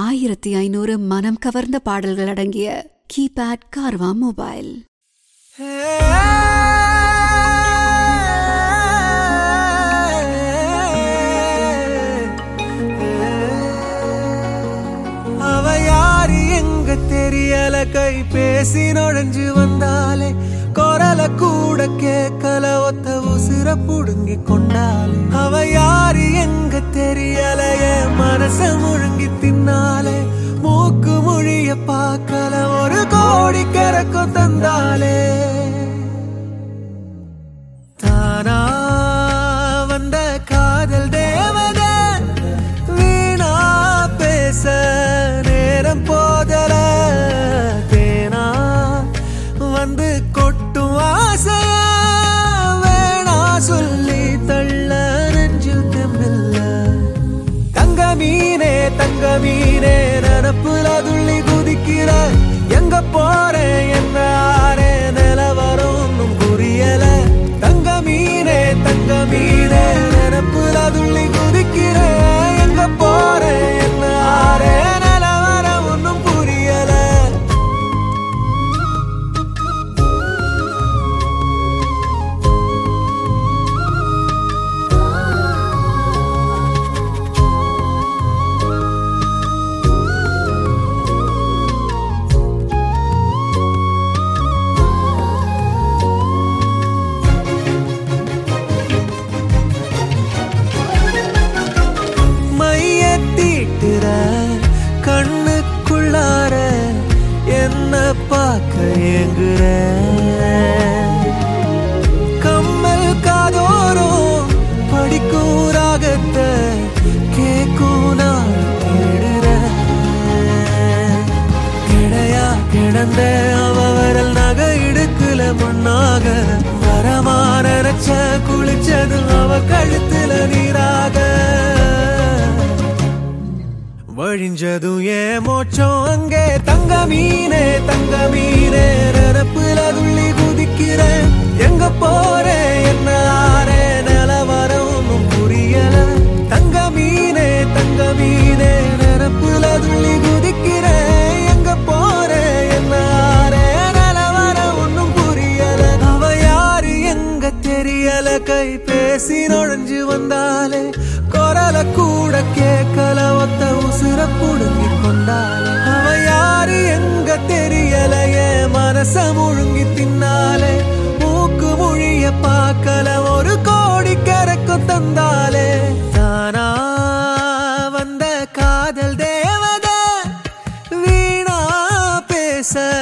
ஆயிரத்தி ஐநூறு மனம் கவர்ந்த பாடல்கள் அடங்கிய கீபேட் கார்வா மொபைல் அவ யாரு எங்க தெரியல கை பேசி நுழைஞ்சு வந்தாலே குரல கூட கேட்கல ஒத்த உசுர புடுங்கி கொண்டாலே அவ யாரு எங்க தெரியல என் மனச முழுங்கி தின்னாலே மூக்கு மொழிய பார்க்கல ஒரு கோடி கறக்கும் தந்தாலே தானா வந்த காதல் தேவதை வீணா பேச நேரம் போதல தேனா வந்து கொட்டும் ஆசைய வேணா சொல்லி தள்ள நெஞ்சில் தெம்பில்ல தங்க மீனே தங்க மீனே நினப்புல துள்ளி குதிக்கிற எங்க போறேன் என்ன ஆறே நிலவரம் ஒன்னும் புரியல தங்க மீனே தங்க மீனே நினப்புல துள்ளி குதிக்கிற எங்க போறேன் என்ன ஆறே நிலவரம் ஒன்னும் புரியல மைய தீட்டுற கண்ணுக்குள்ளார என்ன பார்க்க ஏங்குற கம்மல் காதோறும் படிக்கும் ராகத்தை கேட்கும் நான் தேடுற கிடையா கிடந்த அவ வரல் நகை இடுக்குல மண்ணாக வரமா நினைச்ச குளிச்சது அவ கழுத்துல நீராக வழிஞ்சதும் ஏன் மோச்சம் அங்கே தங்க மீனே தங்க மீனே நினப்புல துள்ளி குதிக்கிறேன் எங்க போறேன் என்ன ஆறே நிலவரம் ஒன்னும் புரியல தங்க மீனே தங்க மீனே நினப்புல துள்ளி குதிக்கிறேன் எங்க போறேன் என்ன ஆறே நிலவரம் ஒன்னும் புரியல அவ யாரு எங்க தெரியல கை பேசி நுழைஞ்சு வந்தாலே குரல கூட கேட்கல ஒத்த உசுர புடுங்கி கொண்டாலே அவ யாரு எங்க தெரியல என் மனச முழுங்கி தின்னாலே மூக்கு மொழிய பார்க்கல ஒரு கோடி கறக்கும் தந்தாலே தானா வந்த காதல் தேவதை வீணா பேச